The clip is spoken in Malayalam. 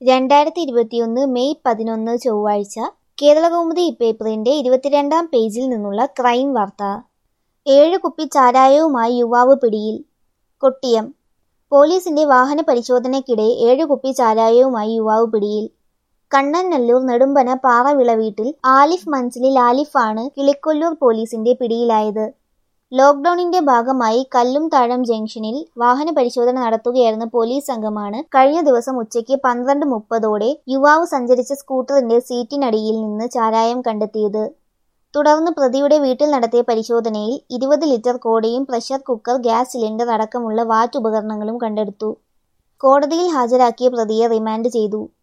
രണ്ടായിരത്തി ഇരുപത്തിയൊന്ന് മെയ് പതിനൊന്ന് ചൊവ്വാഴ്ച കേരളകൗമുദി പേപ്പറിന്റെ ഇരുപത്തിരണ്ടാം പേജിൽ നിന്നുള്ള ക്രൈം വാർത്ത ഏഴ് കുപ്പി ചാരായവുമായി യുവാവ് പിടിയിൽ കൊട്ടിയം പോലീസിന്റെ വാഹന പരിശോധനയ്ക്കിടെ ഏഴ് കുപ്പി ചാരായവുമായി യുവാവ് പിടിയിൽ കണ്ണനല്ലൂർ നെടുമ്പന പാറവിള വീട്ടിൽ ആലിഫ് മൻസിലിൽ ആലിഫാണ് കിളിക്കൊല്ലൂർ പോലീസിന്റെ പിടിയിലായത് ലോക്ഡൌണിന്റെ ഭാഗമായി കല്ലുംതാഴം ജംഗ്ഷനിൽ വാഹന പരിശോധന നടത്തുകയായിരുന്ന പോലീസ് സംഘമാണ് കഴിഞ്ഞ ദിവസം ഉച്ചയ്ക്ക് പന്ത്രണ്ട് മുപ്പതോടെ യുവാവ് സഞ്ചരിച്ച സ്കൂട്ടറിന്റെ സീറ്റിനടിയിൽ നിന്ന് ചാരായം കണ്ടെത്തിയത് തുടർന്ന് പ്രതിയുടെ വീട്ടിൽ നടത്തിയ പരിശോധനയിൽ ഇരുപത് ലിറ്റർ കോടയും പ്രഷർ കുക്കർ ഗ്യാസ് സിലിണ്ടർ അടക്കമുള്ള വാറ്റുപകരണങ്ങളും കണ്ടെടുത്തു കോടതിയിൽ ഹാജരാക്കിയ പ്രതിയെ റിമാൻഡ് ചെയ്തു